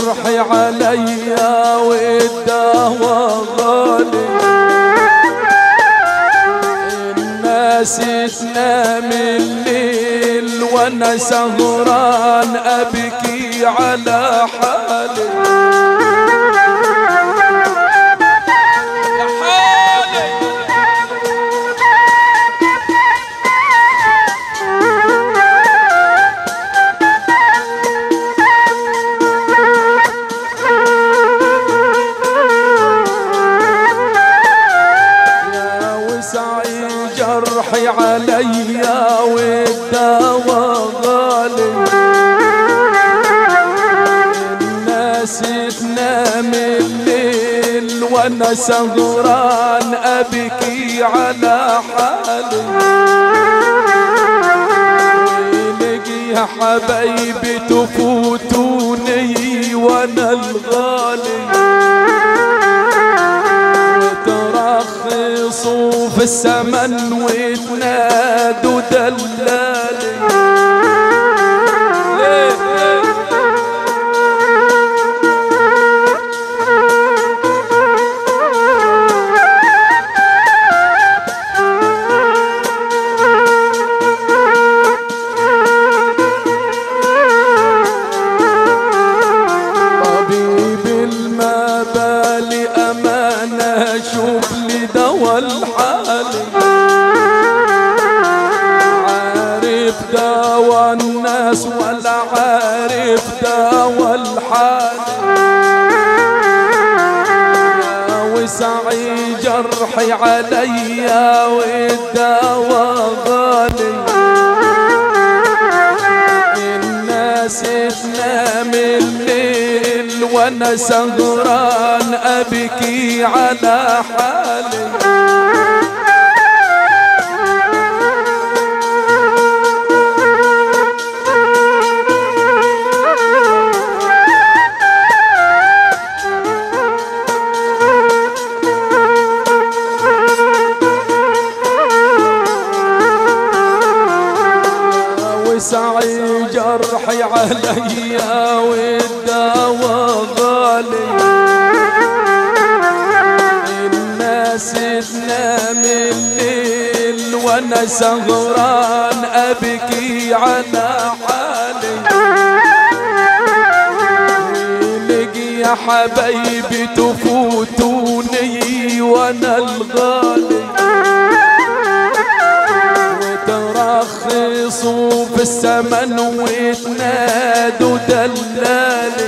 جرحي عليا والدواء غالي الناس تنام الليل وانا سهران ابكي على حالي يا حالي يا وسعي جرحي عليا والدواء غالي الناس تنام الليل وانا سهران ابكي على حالي ويلك يا حبايبي تفوتوني وانا الغالي وترخصوا في السمن وتنادوا دلالي ليه ليه طبيب المبالي أمانة شوف لي دوا الحالي عارف دوا الناس ولا عارف دوا الحالي يا وسعي جرحي عليا والدوا غالي الناس تنام الليل وانا سهران ابكي على حالي وسعي جرحي عليا والدواء غالي الناس تنام الليل وانا سهران ابكي على حالي ويلك يا حبايبي تفوتوني وانا الغالي وترخصوا في السمن وتنادوا دلالي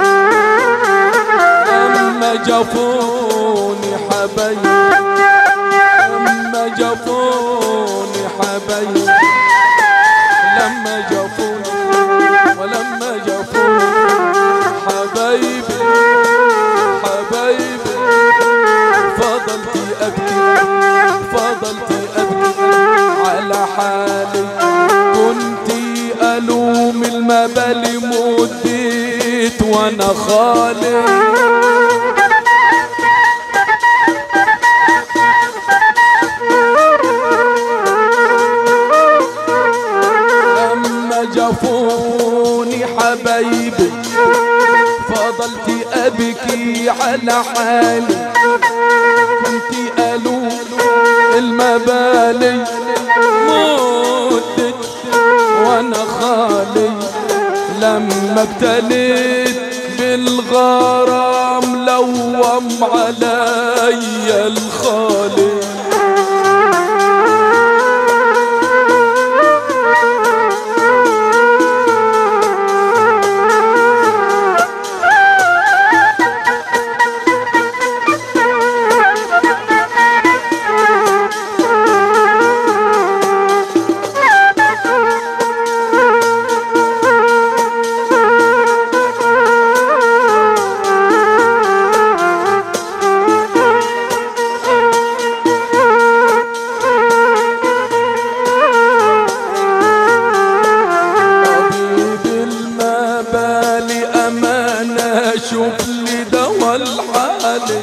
أما جفوني حبايبي أما جفوني حبايبي لما جفوني ولما جفوني حبايبي حبايبي فضلتي أبكي فضلتي أبكي على حالي كنت ألوم المبالي مديت وأنا خالي لما جفوني حبايبي فضلت أبكي على حالي كنت ألوم المبالي مدت وانا خالي لما ابتليت بالغرام لوم علي الخالي طبيب المبالي أمانة شوف لي دوا الحالي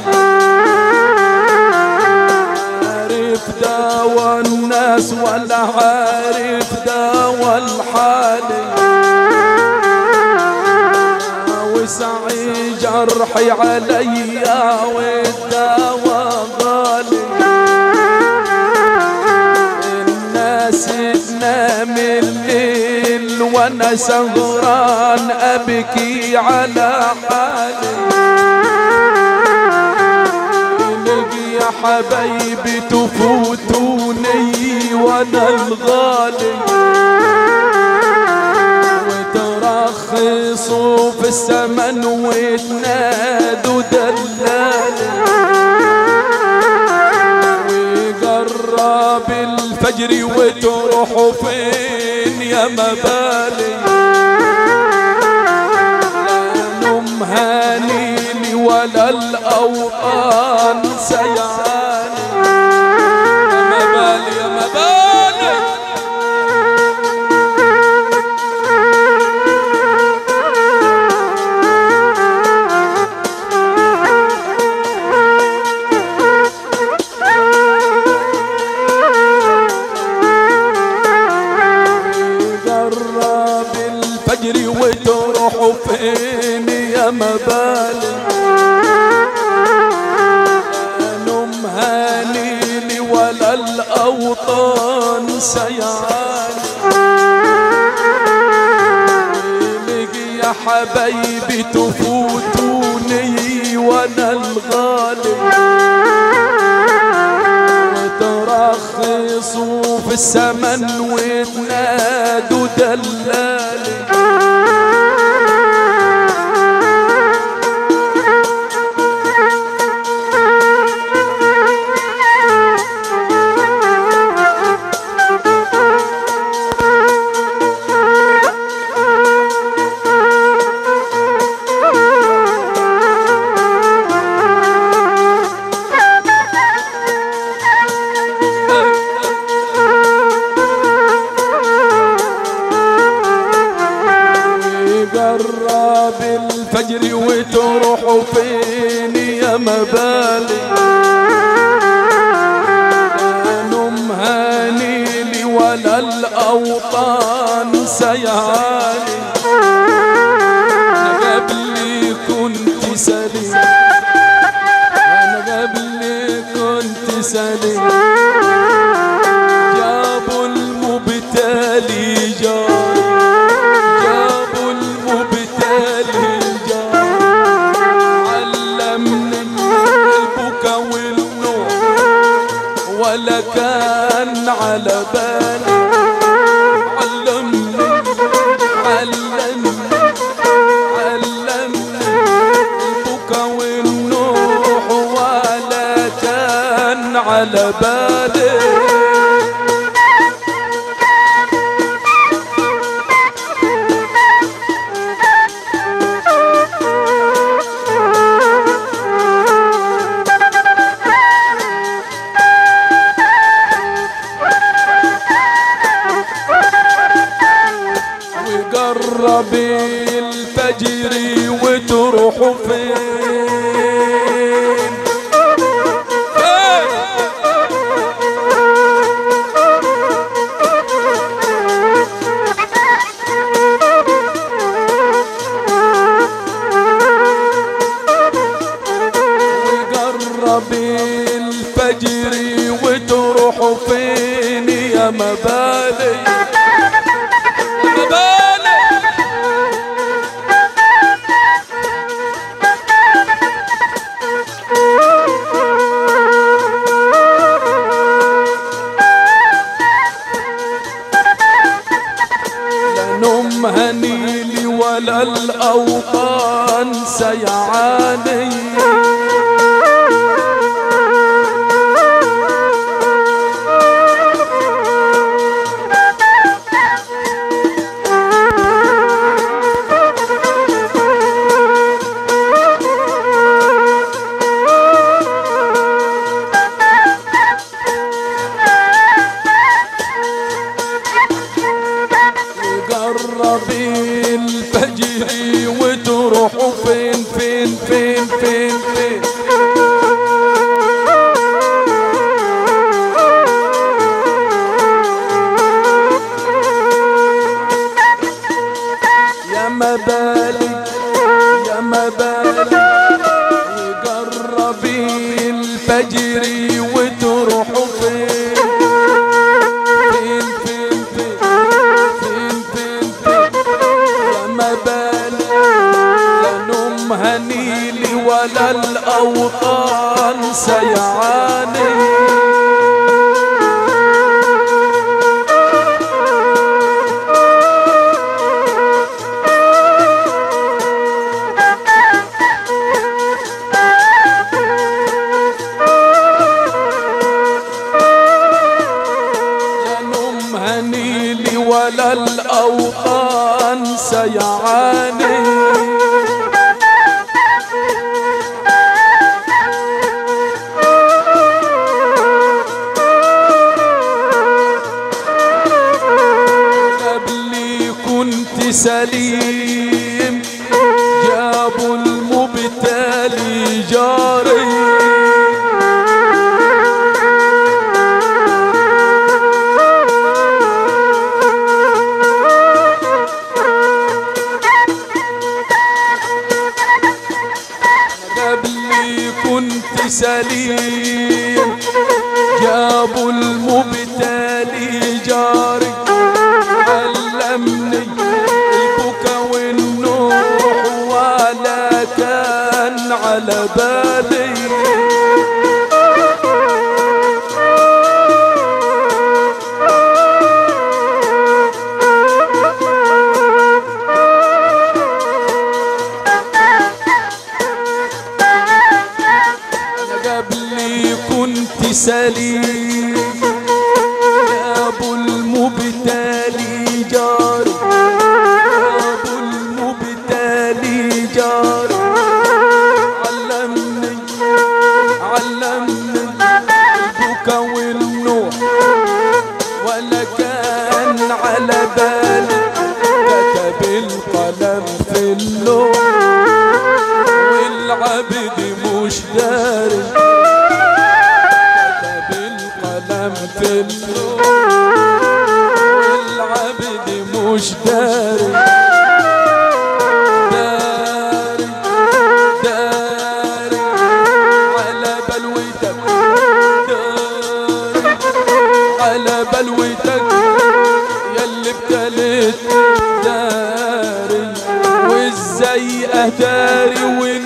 عارف دوا الناس ولا عارف دوا الحالي وسعي جرحي عليا والدواء غالي الناس تنام الليل وانا سهران ابكي على حالي نلقي يا حبايبي تفوتوني وانا الغالي وترخصوا في السمن وتنادوا دلالي ويقرب الفجر وتروحوا فين يا مبالي لا نوم هانيلي ولا الأوطان سيعاني يا مبالي يا مبالي قرب الفجر وتروحوا فين يا مبالي نوم هانيلي ولا الأوطان سيعاني لقي يا حبايبي تفوتوني وانا الغالي وترخصوا في السمن وتنادوا دلالي قرب الفجر وتروحوا فين يا مبالي لا نوم هانيلي ولا الأوطان سيعاني أنا قبلي كنت سليم أنا قبلي كنت سليم جابوا المبتلي جاري جابوا المبتلي جاري علمني البكا والنوم ولا كان على بالي علمني علمني علمني البكا والنوح ولا كان على بالي وقرب الفجر وتروحوا فين وقرب الفجر وتروحوا فين يا مبالي مبالي لا نوم هنيلي ولا الأوطان سيعاني قرب الفجر وتروحوا فين فين فين فين فين ما بالك وقربي الفجر وتروحوا فين فين فين فين فين فين فين يا ما بالك لا نوم هنيلي ولا الأوطان سيعاني لا نوم هنيلي ولا الأوطان سيعاني قبلي كنت سليم جابوا المبتلي جاري قبلي كنت سليم جابوا المبتلي جاري علمني البكا والنوح ولا كان على بالي أنا قبلي كنت سليم يا ابو المبتلي جاري يا ابو المبتلي جاري علمني علمني البكا والنوح ولا كان على بالي كتب القلم في اللوح والعبد مش داري كتب القلم في اللوح والعبد مش داري داري داري على بلوتك داري على بلوتك يلي ابتليت داري وازاي اتاري